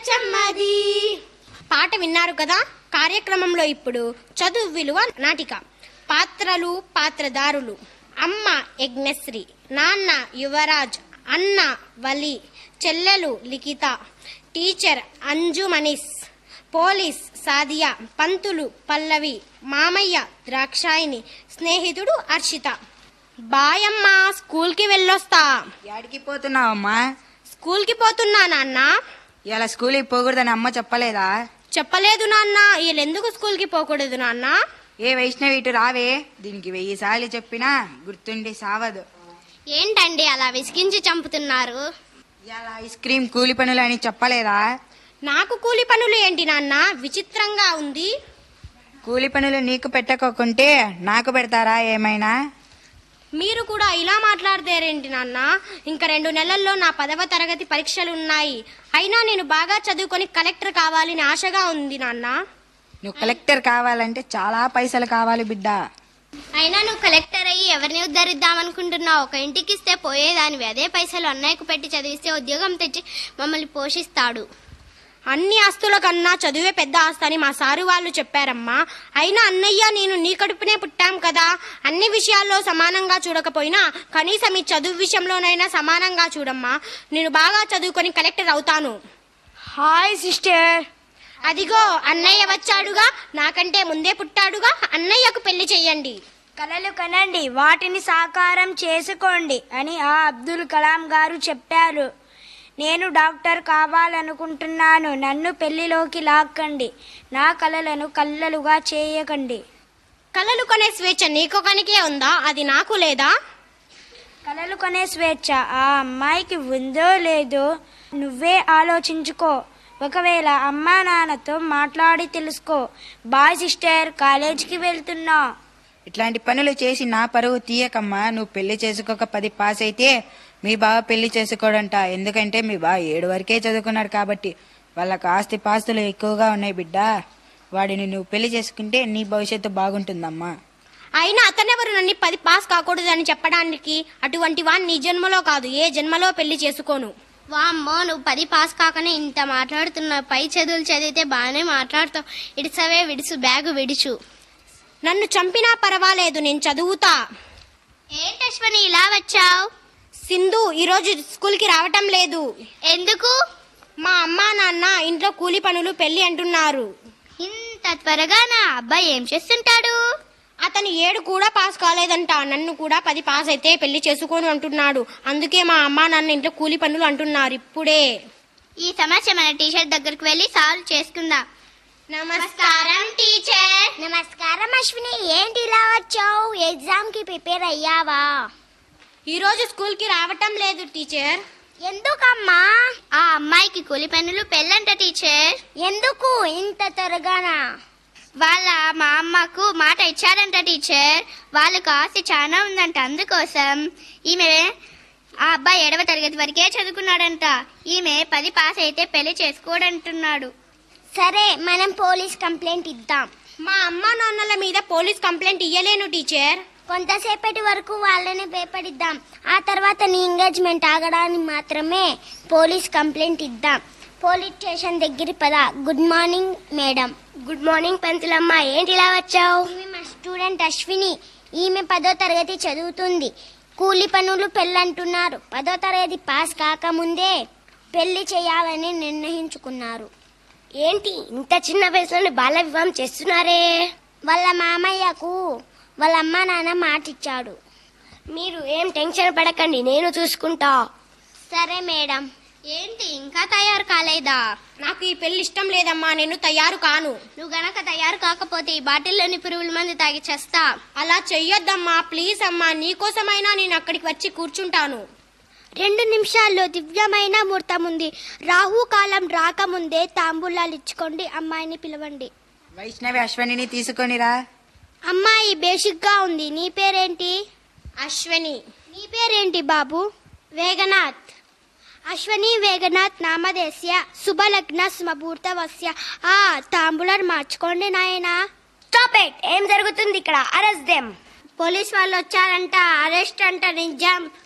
ప్రపంచమ్మది పాట విన్నారు కదా కార్యక్రమంలో ఇప్పుడు చదువు విలువ నాటిక పాత్రలు పాత్రదారులు అమ్మ యజ్ఞశ్రీ నాన్న యువరాజ్ అన్న వలి చెల్లెలు లిఖిత టీచర్ అంజు మనీస్ పోలీస్ సాదియా పంతులు పల్లవి మామయ్య ద్రాక్షాయిని స్నేహితుడు హర్షిత బాయమ్మ స్కూల్కి వెళ్ళొస్తా యాడికి పోతున్నావమ్మా స్కూల్కి పోతున్నా నాన్న ఇలా స్కూల్కి పోకూడదని అమ్మ చెప్పలేదా చెప్పలేదు నాన్న వీళ్ళెందుకు స్కూల్కి పోకూడదు నాన్న ఏ వైష్ణవి ఇటు రావే దీనికి వెయ్యి సార్లు చెప్పినా గుర్తుండి సావదు ఏంటండి అలా విసిగించి చంపుతున్నారు ఇలా ఐస్ క్రీమ్ కూలి పనులు అని చెప్పలేదా నాకు కూలి పనులు ఏంటి నాన్న విచిత్రంగా ఉంది కూలి పనులు నీకు పెట్టకోకుంటే నాకు పెడతారా ఏమైనా మీరు కూడా ఇలా మాట్లాడతారేంటి నాన్న ఇంకా రెండు నెలల్లో నా పదవ తరగతి పరీక్షలు ఉన్నాయి అయినా నేను బాగా చదువుకొని కలెక్టర్ కావాలని ఆశగా ఉంది నాన్న నువ్వు కలెక్టర్ కావాలంటే చాలా పైసలు కావాలి బిడ్డ అయినా నువ్వు కలెక్టర్ అయ్యి ఎవరిని ఉద్ధరిద్దామనుకుంటున్నావు ఒక ఇంటికి ఇస్తే పోయేదానివి అదే పైసలు అన్నయ్యకు పెట్టి చదివిస్తే ఉద్యోగం తెచ్చి మమ్మల్ని పోషిస్తాడు అన్ని ఆస్తుల కన్నా చదువే పెద్ద ఆస్తి అని మా సారు వాళ్ళు చెప్పారమ్మా అయినా అన్నయ్య నేను నీ కడుపునే పుట్టాం కదా అన్ని విషయాల్లో సమానంగా చూడకపోయినా కనీసం ఈ చదువు విషయంలోనైనా సమానంగా చూడమ్మా నేను బాగా చదువుకొని కలెక్టర్ అవుతాను హాయ్ సిస్టర్ అదిగో అన్నయ్య వచ్చాడుగా నాకంటే ముందే పుట్టాడుగా అన్నయ్యకు పెళ్లి చెయ్యండి కలలు కనండి వాటిని సాకారం చేసుకోండి అని ఆ అబ్దుల్ కలాం గారు చెప్పారు నేను డాక్టర్ కావాలనుకుంటున్నాను నన్ను పెళ్లిలోకి లాక్కండి నా కలలను కల్లలుగా చేయకండి కలలు కొనే స్వేచ్ఛ నీకొకనికే ఉందా అది నాకు లేదా కలలు కొనే స్వేచ్ఛ ఆ అమ్మాయికి ఉందో లేదో నువ్వే ఆలోచించుకో ఒకవేళ అమ్మా నాన్నతో మాట్లాడి తెలుసుకో బాయ్ సిస్టర్ కాలేజీకి వెళ్తున్నా ఇట్లాంటి పనులు చేసి నా పరువు తీయకమ్మా నువ్వు పెళ్లి చేసుకోక పది పాస్ అయితే మీ బావ పెళ్లి చేసుకోడంట ఎందుకంటే మీ బావ ఏడు వరకే చదువుకున్నాడు కాబట్టి వాళ్ళకి ఆస్తి పాస్తులు ఎక్కువగా ఉన్నాయి బిడ్డ వాడిని నువ్వు పెళ్లి చేసుకుంటే నీ భవిష్యత్తు బాగుంటుందమ్మా అయినా అతనెవరు నన్ను పది పాస్ కాకూడదు అని చెప్పడానికి అటువంటి వాణ్ణి ఈ జన్మలో కాదు ఏ జన్మలో పెళ్లి చేసుకోను వామ్మో నువ్వు పది పాస్ కాకనే ఇంత మాట్లాడుతున్నావు పై చదువులు చదివితే బాగానే మాట్లాడతావు ఇడిసవే విడుసు బ్యాగు విడుచు నన్ను చంపినా పర్వాలేదు నేను చదువుతా ఏంటి అశ్వని ఇలా వచ్చావు సింధు ఈరోజు స్కూల్కి రావటం లేదు ఎందుకు మా అమ్మా నాన్న ఇంట్లో కూలి పనులు పెళ్లి అంటున్నారు ఇంత త్వరగా నా అబ్బాయి ఏం చేస్తుంటాడు అతను ఏడు కూడా పాస్ కాలేదంట నన్ను కూడా పది పాస్ అయితే పెళ్లి చేసుకోను అంటున్నాడు అందుకే మా అమ్మా నాన్న ఇంట్లో కూలి పనులు అంటున్నారు ఇప్పుడే ఈ సమస్య మన టీచర్ దగ్గరికి వెళ్ళి సాల్వ్ చేసుకుందాం నమస్కారం టీచర్ నమస్కారం అశ్విని ఏంటి ఇలా వచ్చావు ఎగ్జామ్ కి ప్రిపేర్ అయ్యావా ఈరోజు స్కూల్కి రావటం లేదు టీచర్ ఎందుకమ్మా ఆ అమ్మాయికి కూలి పనులు పెళ్ళంట టీచర్ ఎందుకు ఇంత త్వరగానా వాళ్ళ మా అమ్మకు మాట ఇచ్చారంట టీచర్ వాళ్ళకు ఆస్తి చాలా ఉందంట అందుకోసం ఈమె ఆ అబ్బాయి ఏడవ తరగతి వరకే చదువుకున్నాడంట ఈమె పది పాస్ అయితే పెళ్లి చేసుకోడంటున్నాడు సరే మనం పోలీస్ కంప్లైంట్ ఇద్దాం మా అమ్మా నాన్నల మీద పోలీస్ కంప్లైంట్ ఇయ్యలేను టీచర్ కొంతసేపటి వరకు వాళ్ళని భయపడిద్దాం ఆ తర్వాత నీ ఎంగేజ్మెంట్ ఆగడానికి మాత్రమే పోలీస్ కంప్లైంట్ ఇద్దాం పోలీస్ స్టేషన్ దగ్గర పద good morning madam good morning పెంతులమ్మ ఏంటి ఇలా వచ్చావు ఈమె మా స్టూడెంట్ అశ్విని ఈమె పదో తరగతి చదువుతుంది కూలి పనులు పెళ్ళంటున్నారు పదో తరగతి పాస్ కాకముందే పెళ్లి చేయాలని నిర్ణయించుకున్నారు ఏంటి ఇంత చిన్న వయసులోనే బాల వివాహం చేస్తున్నారే వాళ్ళ మామయ్యకు వాళ్ళ అమ్మ నాన్న మాటిచ్చాడు మీరు ఏం టెన్షన్ పడకండి నేను చూసుకుంటా సరే మేడం ఏంటి ఇంకా తయారు కాలేదా నాకు ఈ పెళ్లి ఇష్టం లేదమ్మా నేను తయారు కాను నువ్వు గనక తయారు కాకపోతే ఈ బాటిల్లోని పురుగుల మంది తాగి చేస్తా అలా చెయ్యొద్దమ్మా ప్లీజ్ అమ్మా నీకోసమైనా నేను అక్కడికి వచ్చి కూర్చుంటాను రెండు నిమిషాల్లో దివ్యమైన ముహూర్తం ఉంది రాహుకాలం రాకముందే తాంబూలాలు ఇచ్చుకోండి అమ్మాయిని పిలవండి వైష్ణవి అశ్వనిని తీసుకొనిరా అమ్మాయి బేసిక్ గా ఉంది నీ పేరేంటి అశ్వని నీ పేరేంటి బాబు వేగనాథ్ అశ్వని వేగనాథ్ నామదేశ్య శుభలగ్న స్మభూర్తవస్య ఆ తాంబులర్ మార్చుకోండి నాయనా స్టాప్ ఇట్ ఏం జరుగుతుంది ఇక్కడ అరెస్ట్ దెమ్ పోలీస్ వాళ్ళు వచ్చారంట అరెస్ట్ అంట నిజం